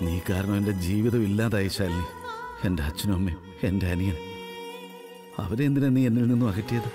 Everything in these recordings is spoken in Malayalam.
നീ കാരണം എൻ്റെ ജീവിതം ഇല്ലാതായി ശാലിനി എൻ്റെ അച്ഛനും അമ്മയും എൻ്റെ അനിയൻ അവരെ എന്തിനാ നീ എന്നിൽ നിന്നും അകറ്റിയത്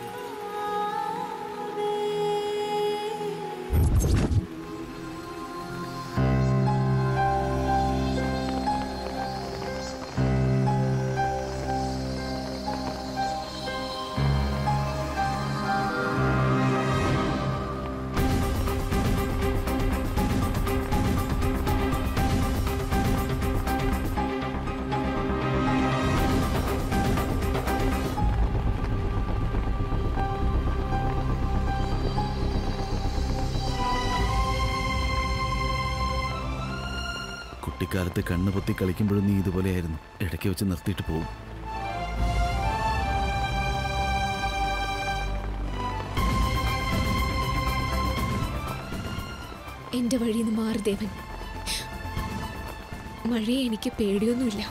കുട്ടിക്കാലത്ത് കണ്ണു പൊത്തി കളിക്കുമ്പോഴും നീ ഇതുപോലെയായിരുന്നു ഇടയ്ക്ക് വെച്ച് നിർത്തിയിട്ട് പോകും എന്റെ വഴിയിൽ നിന്ന് മാറി ദേവൻ മഴയെ എനിക്ക് പേടിയൊന്നുമില്ല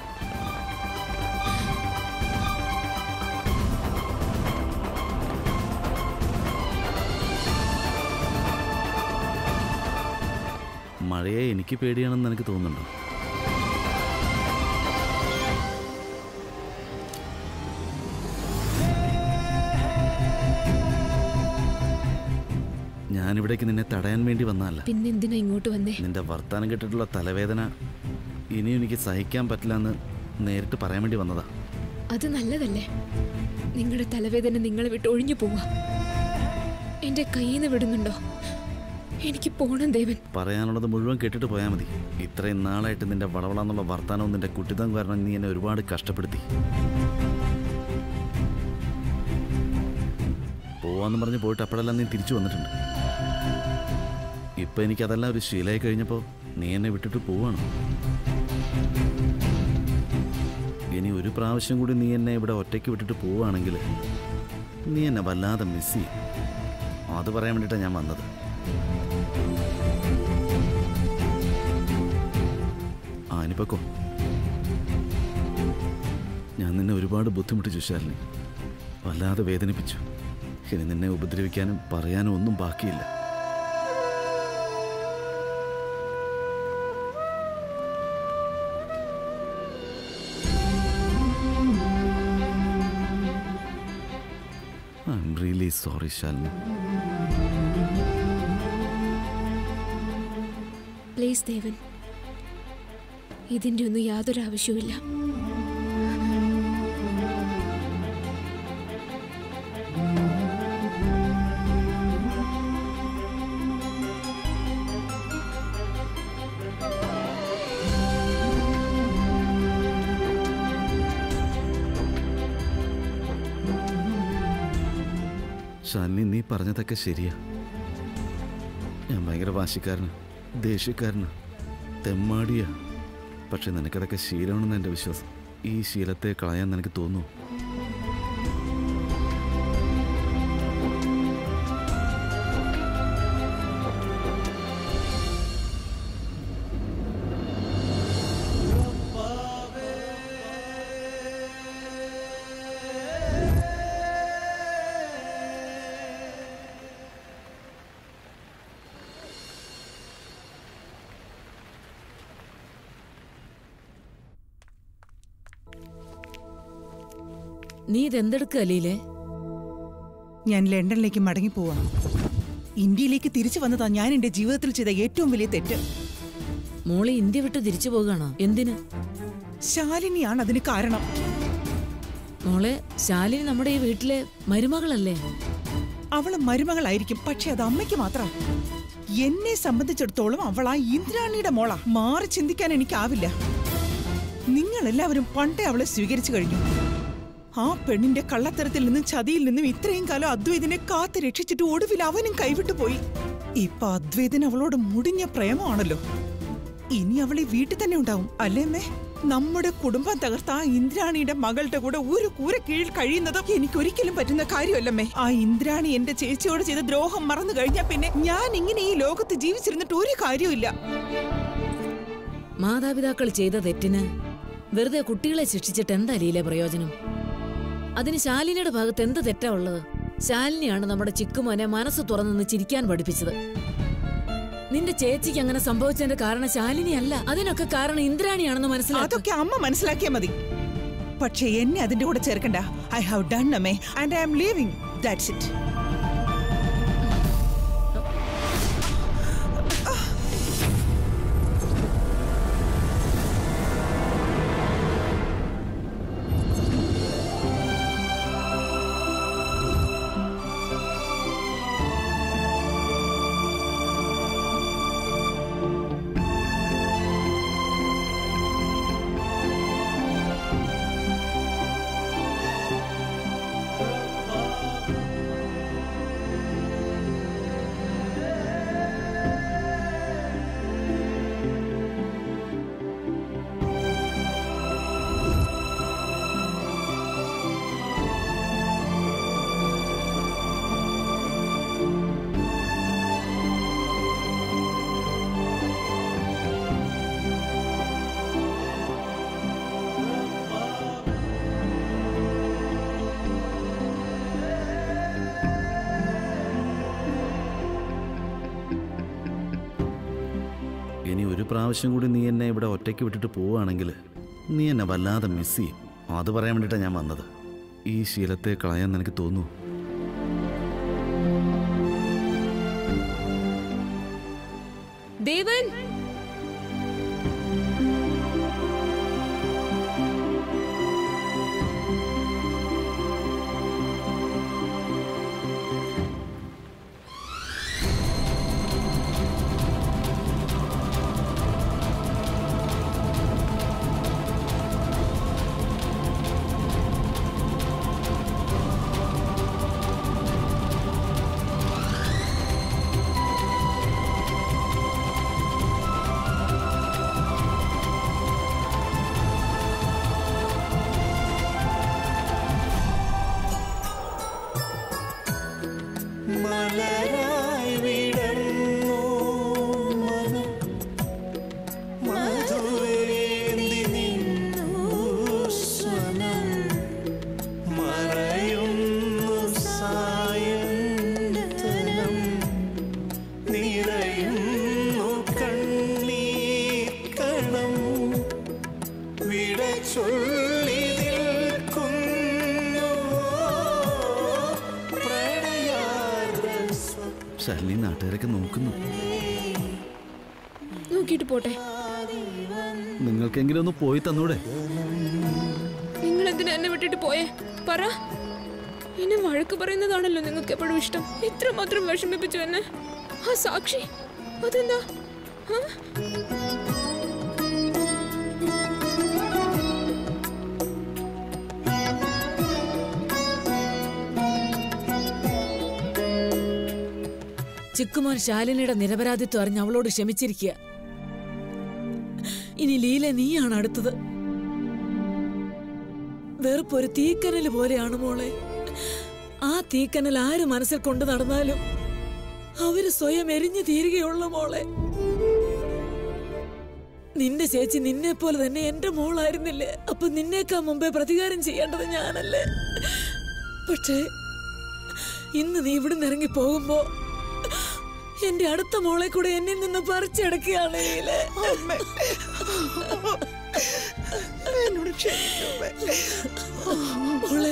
മഴയെ എനിക്ക് പേടിയാണെന്ന് എനിക്ക് തോന്നുന്നുണ്ടോ ഞാനിവിടേക്ക് നിന്നെ തടയാൻ വേണ്ടി വന്നതല്ല പിന്നെന്തിനാ ഇങ്ങോട്ട് വന്നേ നിന്റെ വർത്താനം കേട്ടിട്ടുള്ള തലവേദന ഇനിയും എനിക്ക് സഹിക്കാൻ പറ്റില്ല എന്ന് നേരിട്ട് പറയാൻ വേണ്ടി വന്നതാ അത് നല്ലതല്ലേ നിങ്ങളുടെ തലവേദന നിങ്ങളെ വിട്ട് ഒഴിഞ്ഞു പോവാ എന്റെ കയ്യിൽ നിന്ന് വിടുന്നുണ്ടോ എനിക്ക് പോണം ദേവൻ പറയാനുള്ളത് മുഴുവൻ കേട്ടിട്ട് പോയാൽ മതി ഇത്രയും നാളായിട്ട് നിന്റെ വളവളാന്നുള്ള വർത്താനവും നിന്റെ കുട്ടിത്തം കാരണം നീ എന്നെ ഒരുപാട് കഷ്ടപ്പെടുത്തി പോവാന്ന് പറഞ്ഞ് പോയിട്ട് അപ്പോഴെല്ലാം നീ തിരിച്ചു വന്നിട്ടുണ്ട് ഇപ്പൊ എനിക്കതെല്ലാം ഒരു ശീലമായി കഴിഞ്ഞപ്പോൾ നീ എന്നെ വിട്ടിട്ട് പോവാണ് ഇനി ഒരു പ്രാവശ്യം കൂടി നീ എന്നെ ഇവിടെ ഒറ്റയ്ക്ക് വിട്ടിട്ട് പോവുകയാണെങ്കിൽ നീ എന്നെ വല്ലാതെ മിസ് ചെയ്യും അത് പറയാൻ വേണ്ടിയിട്ടാണ് ഞാൻ വന്നത് ആ ഇനിപ്പൊക്കോ ഞാൻ നിന്നെ ഒരുപാട് ബുദ്ധിമുട്ടിച്ചു ശാലിനി വല്ലാതെ വേദനിപ്പിച്ചു ഇനി നിന്നെ ഉപദ്രവിക്കാനും പറയാനും ഒന്നും ബാക്കിയില്ല I am really sorry Shalini please Devan ഇതിന്റെ ഒന്നും യാതൊരു ആവശ്യവുമില്ല ശാലിനി നീ പറഞ്ഞതൊക്കെ ശരിയാ ഞാൻ ഭയങ്കര വാശിക്കാരനാ ദേഷ്യക്കാരനാ തെമ്മാടിയാ പക്ഷെ നിനക്കതൊക്കെ ശീലമാണെന്ന് എൻ്റെ വിശ്വാസം ഈ ശീലത്തെ കളയാൻ നിനക്ക് തോന്നുന്നു നീ ഇതെന്തെടുക്കുക ലീലേ ഞാൻ ലണ്ടനിലേക്ക് മടങ്ങി പോവാണ് ഇന്ത്യയിലേക്ക് തിരിച്ചു വന്നതാ ഞാൻ എന്റെ ജീവിതത്തിൽ ചെയ്ത ഏറ്റവും വലിയ തെറ്റ് മോളെ ഇന്ത്യ വിട്ട് തിരിച്ചു പോകുകയാണോ എന്തിന് ശാലിനിയാണ് അതിന് കാരണം മോളെ ശാലിനി നമ്മുടെ ഈ വീട്ടിലെ മരുമകളല്ലേ അവള് മരുമകളായിരിക്കും പക്ഷെ അത് അമ്മയ്ക്ക് മാത്രം എന്നെ സംബന്ധിച്ചിടത്തോളം അവൾ ആ ഇന്ദ്രാണിയുടെ മോളാ മാറി ചിന്തിക്കാൻ എനിക്കാവില്ല നിങ്ങൾ എല്ലാവരും പണ്ടേ അവളെ സ്വീകരിച്ചു കഴിഞ്ഞു ആ പെണ്ണിന്റെ കള്ളത്തരത്തിൽ നിന്നും ചതിയിൽ നിന്നും ഇത്രയും കാലം അദ്വൈതിനെ കാത്തു രക്ഷിച്ചിട്ട് ഒടുവിൽ അവനും കൈവിട്ടു പോയി ഇപ്പൊ അദ്വൈതിന് അവളോട് മുടിഞ്ഞ പ്രേമമാണല്ലോ ഇനി അവൾ ഈ വീട്ടിൽ തന്നെ ഉണ്ടാവും അല്ലേ അമ്മേ നമ്മുടെ കുടുംബം തകർത്ത ആ ഇന്ദ്രാണിയുടെ മകളുടെ കൂടെ ഒരു കൂര കീഴിൽ കഴിയുന്നത് എനിക്കൊരിക്കലും പറ്റുന്ന കാര്യമല്ലമ്മേ ആ ഇന്ദ്രാണി എന്റെ ചേച്ചിയോട് ചെയ്ത ദ്രോഹം മറന്നു കഴിഞ്ഞാൽ പിന്നെ ഞാൻ ഇങ്ങനെ ഈ ലോകത്ത് ജീവിച്ചിരുന്നിട്ട് ഒരു കാര്യമില്ല മാതാപിതാക്കൾ ചെയ്ത തെറ്റിന് വെറുതെ കുട്ടികളെ ശിക്ഷിച്ചിട്ട് എന്താ ലീല പ്രയോജനം അതിന് ശാലിനിയുടെ ഭാഗത്ത് എന്ത് തെറ്റാ ഉള്ളത് ശാലിനിയാണ് നമ്മുടെ ചിക്കുമോനെ മനസ്സ് തുറന്നു ചിരിക്കാൻ പഠിപ്പിച്ചത് നിന്റെ ചേച്ചിക്ക് അങ്ങനെ സംഭവിച്ചതിന്റെ കാരണം ശാലിനി അല്ല അതിനൊക്കെ കാരണം ഇന്ദ്രാണിയാണെന്ന് മനസ്സിലാക്കി അതൊക്കെ അമ്മ മനസ്സിലാക്കിയാ മതി പക്ഷെ എന്നെ അതിന്റെ കൂടെ ചേർക്കണ്ട ഐ ഹാവ് ഡൺ അമ്മേ and I am leaving that's it ഇനി ഒരു പ്രാവശ്യം കൂടി നീ എന്നെ ഇവിടെ ഒറ്റയ്ക്ക് വിട്ടിട്ട് പോവുകയാണെങ്കിൽ നീ എന്നെ വല്ലാതെ മിസ് ചെയ്യും അത് പറയാൻ വേണ്ടിയിട്ടാണ് ഞാൻ വന്നത് ഈ ശീലത്തെ കളയാൻ നിനക്ക് തോന്നുന്നു ദേവൻ മലരായി വിടർന്നു മനം മധുരേന്തി നിന്നു സ്വനം മറയുന്നു സായന്തനം നിറയുന്നു കണ്ണീർ കണം വിട ചൊല്ലി നിൽക്കുന്നു പ്രണയാർദ്ര ശാലിനി നാട്ടുകാരൊക്കെ നോക്കുന്നു നോക്കിയിട്ട് പോട്ടെ നിങ്ങൾക്കെങ്കിലും ഒന്ന് പോയി തന്നൂടെ നിങ്ങൾ എന്തിനാ എന്നെ വിട്ടിട്ട് പോയേ പറ എന്നെ വഴക്ക് പറയുന്നതാണല്ലോ നിങ്ങൾക്ക് എപ്പോഴും ഇഷ്ടം ഇത്രമാത്രം വിഷമിപ്പിച്ചു എന്നെ ആ സാക്ഷി അതെന്താ ആ? ചിക്കുമോൻ ശാലിനിയുടെ നിരപരാധിത്വം അറിഞ്ഞ് അവളോട് ക്ഷമിച്ചിരിക്കുക ഇനി ലീല നീയാണ് അടുത്തത് വെറുപ്പൊരു തീക്കനൽ പോലെയാണ് മോളെ ആ തീക്കനൽ ആര് മനസ്സിൽ കൊണ്ടു നടന്നാലും അവര് സ്വയം എരിഞ്ഞു തീരുകയുള്ള മോളെ നിന്റെ ചേച്ചി നിന്നെ പോലെ തന്നെ എന്റെ മോളായിരുന്നില്ലേ അപ്പൊ നിന്നേക്കാ മുമ്പേ പ്രതികാരം ചെയ്യേണ്ടത് ഞാനല്ലേ പക്ഷേ ഇന്ന് നീ ഇവിടുന്ന് ഇറങ്ങി പോകുമ്പോ എന്റെ അടുത്ത മോളെ കൂടെ എന്നിൽ നിന്ന് പറിച്ചെടുക്കുകയാണ് ലീലേ. അമ്മേ. എന്നോട് ക്ഷമിക്കൂ അമ്മേ. മോളെ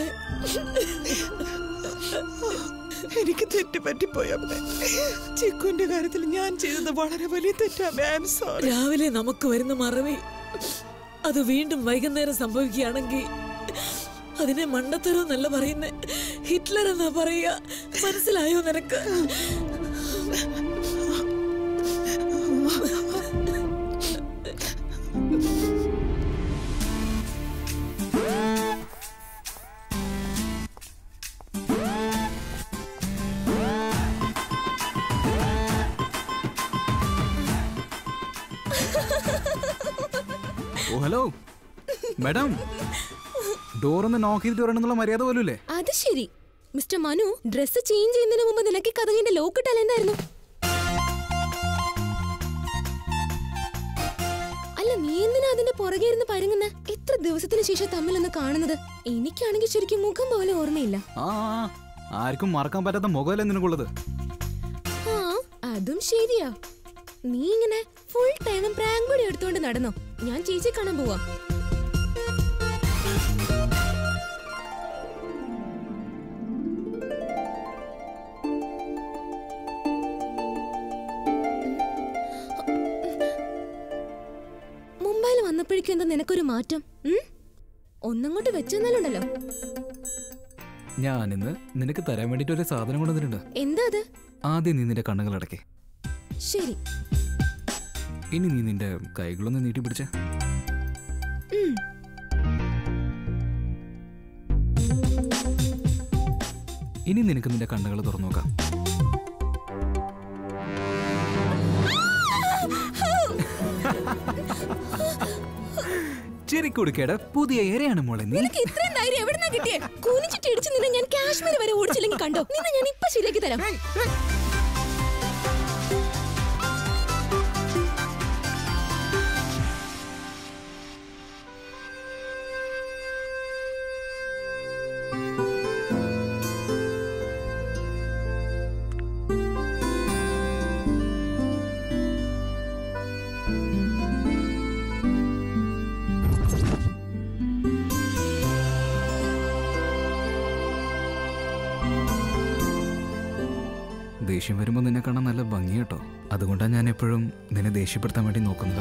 എനിക്ക് തെറ്റ് പറ്റിപ്പോയി അമ്മേ ചിക്കുന്റെ കാര്യത്തിൽ ഞാൻ ചെയ്തത് വളരെ വലിയ തെറ്റാമേ ഐ എം സോറി രാവിലെ നമുക്ക് വരുന്ന മറവി അത് വീണ്ടും വൈകുന്നേരം സംഭവിക്കുകയാണെങ്കിൽ അതിനെ മണ്ടത്തരം എന്നല്ല പറയുന്നേ ഹിറ്റ്ലർ എന്നാ പറയുക മനസ്സിലായോ നിനക്ക് ഓ ഹലോ മാഡം ഡോറൊന്ന് നോക്ക് ചെയ്തിട്ട് വരണമെന്നുള്ള മര്യാദ പോലും ഇല്ലേ അത് ശരി മിസ്റ്റർ മനു ഡ്രസ് ചേഞ്ച് ചെയ്യുന്നതിന് മുമ്പ് നിനക്ക് കഥകിന്റെ ലോക്ക് ഇട്ടാൽ എന്തായിരുന്നു അല്ല നീ എന്തിനാ അതിന്റെ പുറകെ ഇരുന്ന് പരുങ്ങുന്ന എത്ര ദിവസത്തിന് ശേഷം തമ്മിലൊന്ന് കാണുന്നത് എനിക്കാണെങ്കിൽ ശരിക്കും മുഖം പോലെ ഓർമ്മയില്ല ആ ആ, ആർക്കും മറക്കാൻ പറ്റാത്ത മുഖമല്ലേ നിനക്കുള്ളത് ആ അതും ശരിയാ നീ ഇങ്ങനെ ഫുൾ ടൈമും പ്രാങ്ക് കൂടി എടുത്തുകൊണ്ട് നടന്നോ ഞാൻ ചേച്ചി കാണാൻ പോവാ മുംബൈയിൽ വന്നപ്പോഴേക്കും എന്താ നിനക്കൊരു മാറ്റം ഉം? ഒന്നങ്ങോട്ട് വെച്ചെന്നാലുണ്ടല്ലോ ഞാനിന്ന് നിനക്ക് തരാൻ വേണ്ടിട്ട് ഒരു സാധനം കൊണ്ടുവന്നിട്ടുണ്ട് എന്താ അത് ആദ്യം നീ നിന്റെ കണ്ണുകൾ അടക്കേ ശരി ഇനി നീ നിന്റെ കൈകളൊന്ന് നീട്ടി പിടിച്ച ഉം. ഇനി നിനക്ക് നിന്റെ കണ്ണുകൾ തുറന്നു നോക്കാം ചിരിക്കൊടുക്കേട പുതിയ ഏരയാണ് മോളെ നീ നിനക്ക് ഇത്രയും ധൈര്യം എവിടുന്നാ കിട്ടിയേ കുനിച്ചിട്ട് ഇടിച്ച് നിന്നെ ഞാൻ കാശ്മീർ വരെ ഓടിച്ചില്ലെങ്കിൽ കണ്ടോ നിന്നെ ഞാൻ ഇപ്പൊ ശരിയാക്കി തരാം ദേഷ്യം വരുമ്പോൾ നിന്നെ കാണാൻ നല്ല ഭംഗി കേട്ടോ അതുകൊണ്ടാണ് ഞാൻ എപ്പോഴും നിന്നെ ദേഷ്യപ്പെടുത്താൻ വേണ്ടി നോക്കുന്നത്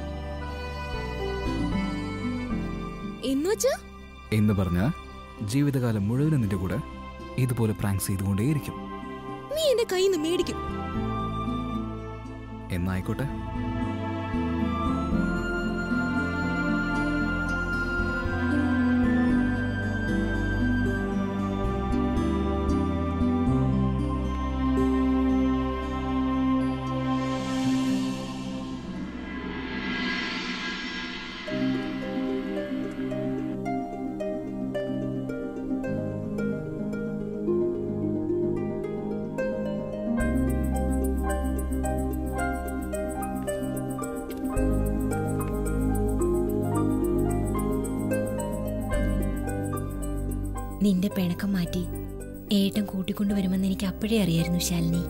എന്ന് വെച്ചാ എന്ന് പറഞ്ഞാൽ ജീവിതകാലം മുഴുവനും നിന്റെ കൂടെ ഇതുപോലെ പ്രാങ്ക്സ് ചെയ്തുകൊണ്ടേയിരിക്കും നീ എന്റെ കയ്യിൽ നിന്ന് മേടിക്കും എന്നായിക്കോട്ടെ നിന്റെ പിണക്കം മാറ്റി ഏട്ടൻ കൂട്ടിക്കൊണ്ടുവരുമെന്ന് എനിക്ക് അപ്പോഴേ അറിയായിരുന്നു ശാലിനി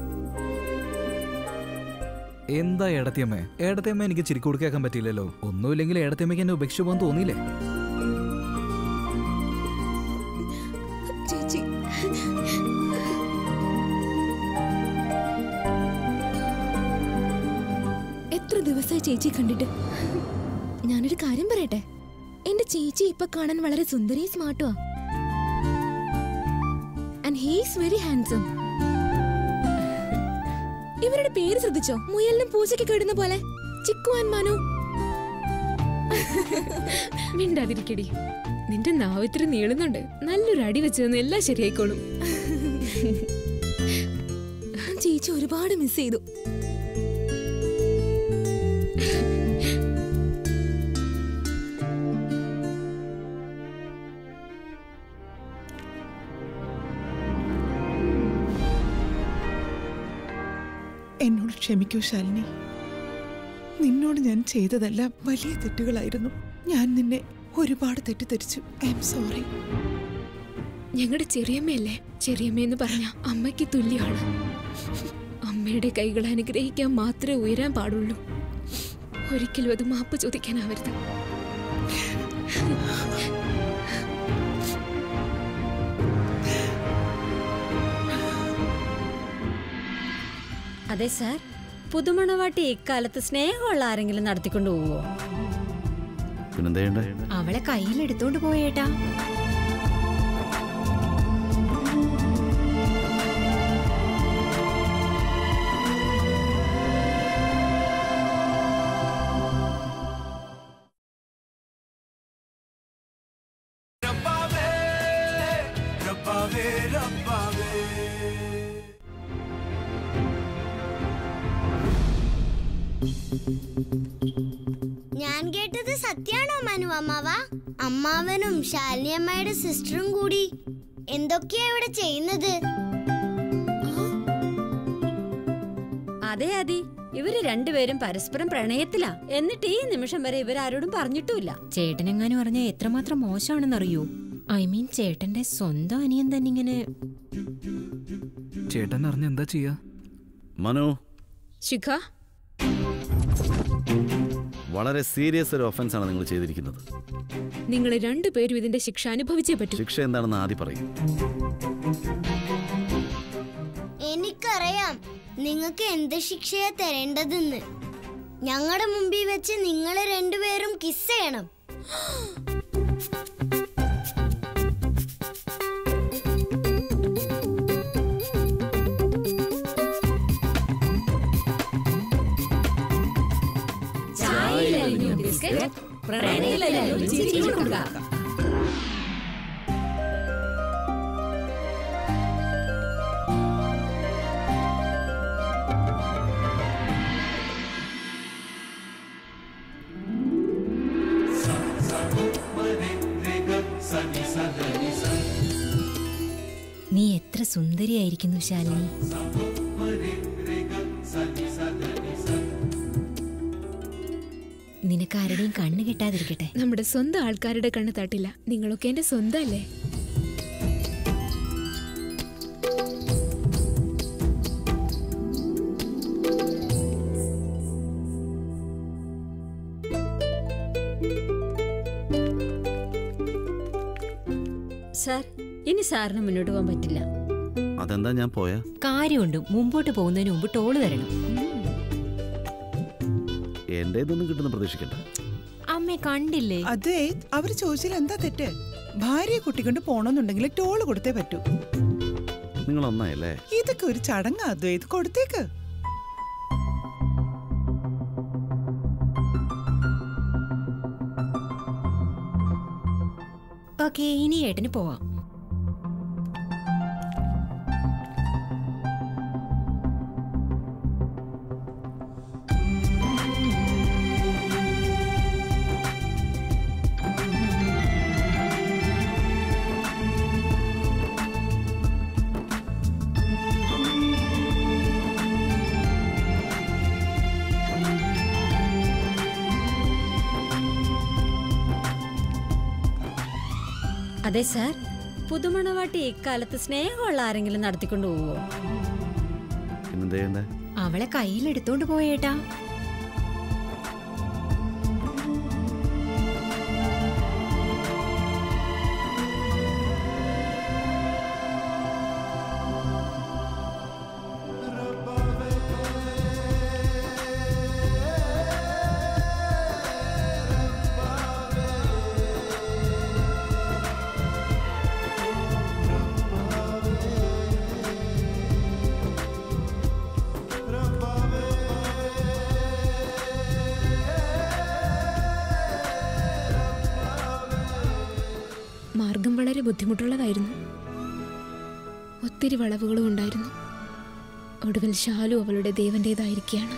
എന്താ ഏടത്തിയമ്മ ഏടത്തിയമ്മ എനിക്ക് ചിരിക്കു കൊടുക്കാൻ പറ്റില്ലല്ലോ ഒന്നുമില്ലെങ്കിൽ ഏടത്തിയമ്മയ്ക്ക് എന്നെ ഉപേക്ഷിച്ചു പോകാൻ തോന്നിയില്ലേ ചേച്ചി എത്ര ദിവസമായി ചേച്ചി കണ്ടിട്ട് ഞാനൊരു കാര്യം പറയട്ടെ എന്റെ ചേച്ചി ഇപ്പൊ കാണാൻ വളരെ സുന്ദരി സ്മാർട്ടുവാ ആൻഡ് ഹീസ് വെരി ഹാൻസം ഇവരുടെ പേര് ശ്രദ്ധിച്ചോ മുയലിനും പൂച്ചയ്ക്ക് ഇടുന്ന പോലെ ചിക്കു ആൻഡ് മനു മിണ്ടാതിരിക്കടി നിന്റെ നാവ് ഇത്തിരി നീളുന്നുണ്ട് നല്ലൊരു അടി വെച്ച് തന്ന് എല്ലാം ശരിയായിക്കോളും ചേച്ചി ഒരുപാട് മിസ് ചെയ്തു എന്നോട് ക്ഷമിക്കൂ ശാലിനി നിന്നോട് ഞാൻ ചെയ്തതെല്ലാം വലിയ തെറ്റുകളായിരുന്നു ഞാൻ നിന്നെ ഒരുപാട് തെറ്റിദ്ധരിച്ചു ഐ എം സോറി ഞങ്ങളുടെ ചെറിയമ്മയല്ലേ ചെറിയമ്മയെന്ന് പറഞ്ഞ അമ്മയ്ക്ക് തുല്യമാണ് അമ്മയുടെ കൈകൾ അനുഗ്രഹിക്കാൻ മാത്രമേ ഉയരാൻ പാടുള്ളൂ ഒരിക്കലും അത് മാപ്പ് ചോദിക്കാനാവരുത് അതെ സാർ പുതുമണവാട്ടി ഇക്കാലത്ത് സ്നേഹമുള്ള ആരെങ്കിലും നടത്തിക്കൊണ്ടു പോവോ പിന്നെന്താ ചെയ്യണ്ടേ അവളെ കയ്യിലെടുത്തോണ്ട് പോയേട്ടാ ഞാൻ കേട്ടത് സത്യാണോ മനു അമ്മാവ അമ്മാവനും ശാലിനി അമ്മയുടെ സിസ്റ്ററും കൂടി എന്തൊക്കെയാ ഇവിടെ ചെയ്യുന്നത് അതെ അതി ഇവര് രണ്ടുപേരും പരസ്പരം പ്രണയത്തിലാ എന്നിട്ട് ഈ നിമിഷം വരെ ഇവരാരോടും പറഞ്ഞിട്ടുമില്ല ചേട്ടനെങ്ങാനും പറഞ്ഞാൽ എത്രമാത്രം മോശമാണെന്നറിയോ ഐ മീൻ ചേട്ടന്റെ സ്വന്തം അനിയൻ തന്നെ ഇങ്ങനെ ചേട്ടൻ അറിഞ്ഞ എന്താ ചെയ്യാ മനു ശിഖ വളരെ സീരിയസ് ഒരു ഒഫൻസ് ആണ് നിങ്ങൾ ചെയ്തിരിക്കുന്നത് നിങ്ങൾ രണ്ടുപേരും ഇതിന്റെ ശിക്ഷ അനുഭവിച്ചേ പറ്റൂ ശിക്ഷ എന്താണെന്ന് ആദ്യം പറയും എനിക്കറിയാം നിങ്ങൾക്ക് എന്ത് ശിക്ഷയാ തരേണ്ടതെന്ന് ഞങ്ങളുടെ മുമ്പിൽ വെച്ച് നിങ്ങൾ രണ്ടുപേരും കിസ് ചെയ്യണം നീ എത്ര സുന്ദരിയായിരിക്കുന്നു ശാലിനി നിനക്ക് ആരുടെയും കണ്ണ് കിട്ടാതിരിക്കട്ടെ നമ്മുടെ സ്വന്തം ആൾക്കാരുടെ കണ്ണ് തട്ടില്ല നിങ്ങളൊക്കെ എന്റെ സ്വന്തമല്ലേ സാർ ഇനി സാറിന് മുന്നോട്ട് പോകാൻ പറ്റില്ല അതെന്താ ഞാൻ പോയാ കാര്യമുണ്ട് മുമ്പോട്ട് പോകുന്നതിന് മുമ്പ് ടോള് തരണം എൻ്റെ ഇതൊന്നും കിട്ടുന്ന പ്രതീക്ഷിക്കണ്ട അമ്മേ കണ്ടില്ലേ അതെ അവര് ചോദിച്ചാൽ എന്താ തെറ്റ് ഭാര്യയെ കുട്ടിക്കൊണ്ട് പോണെന്നുണ്ടെങ്കിൽ ടോള് കൊടുത്തേ പറ്റൂ നിങ്ങൾ ഒന്നായല്ലേ ഇതൊക്കെ ഒരു ചടങ്ങാ അദ്വൈത് കൊടുത്തേക്ക് ഓക്കെ ഇനി ഏട്ടന് പോവാം അതെ സാർ പുതുമണവാട്ടി ഇക്കാലത്ത് സ്നേഹമുള്ള ആരെങ്കിലും നടത്തിക്കൊണ്ടു പോവോ പിന്നെന്താ ചെയ്യണ്ടേ അവളെ കയ്യിലെടുത്തോണ്ട് പോയേട്ടാ മാർഗം വളരെ ബുദ്ധിമുട്ടുള്ളതായിരുന്നു ഒത്തിരി വളവുകളും ഉണ്ടായിരുന്നു ഒടുവിൽ ശാലു അവളുടെ ദേവന്റേതായിരിക്കുകയാണ്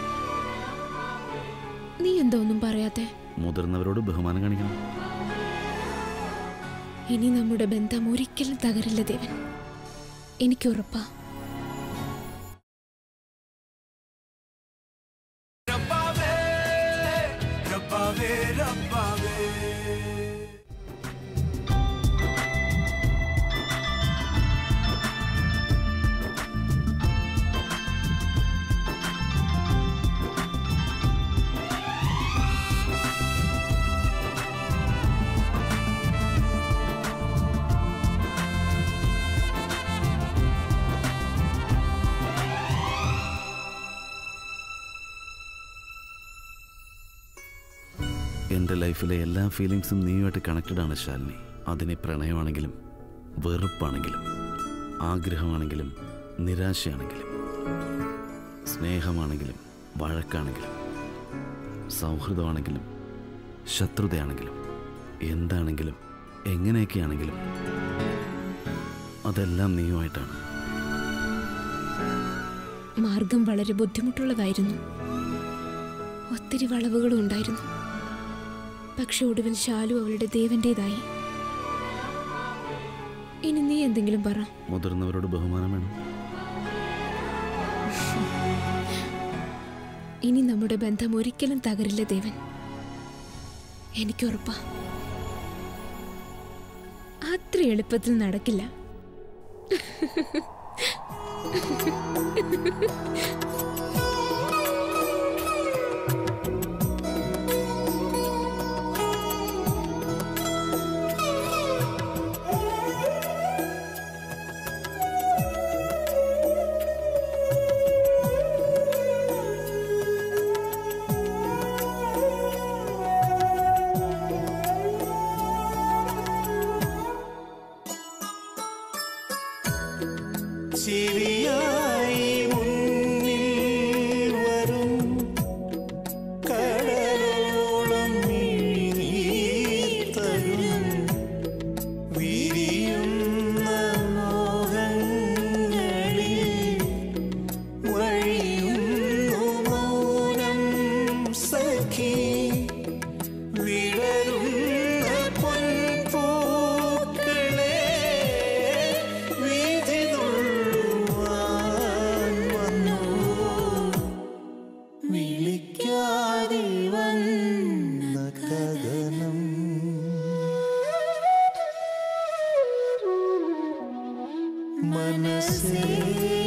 നീ എന്താ ഒന്നും പറയാത്തെ മുതിർന്നവരോട് ബഹുമാനം കാണിക്കണം ഇനി നമ്മുടെ ബന്ധം ഒരിക്കലും തകരില്ല ദേവൻ എനിക്കുറപ്പാ എൻ്റെ ലൈഫിലെ എല്ലാ ഫീലിങ്സും നീയുമായിട്ട് കണക്റ്റഡ് ആണ് ശാലിനി അതിനെ പ്രണയമാണെങ്കിലും വെറുപ്പാണെങ്കിലും ആഗ്രഹമാണെങ്കിലും നിരാശയാണെങ്കിലും സ്നേഹമാണെങ്കിലും വഴക്കാണെങ്കിലും സൗഹൃദമാണെങ്കിലും ശത്രുതയാണെങ്കിലും എന്താണെങ്കിലും എങ്ങനെയൊക്കെയാണെങ്കിലും അതെല്ലാം നീയുമായിട്ടാണ് മാർഗം വളരെ ബുദ്ധിമുട്ടുള്ളതായിരുന്നു ഒത്തിരി വളവുകളും ഉണ്ടായിരുന്നു പക്ഷെ ഒടുവിൽ ശാലു അവളുടെ ദേവന്റേതായി ഇനി നീ എന്തെങ്കിലും പറ മുതിർന്നവരോട് ബഹുമാനം വേണം ഇനി നമ്മുടെ ബന്ധം ഒരിക്കലും തകരില്ല ദേവൻ എനിക്കുറപ്പാ അത്ര എളുപ്പത്തിൽ നടക്കില്ല മനസ്സേ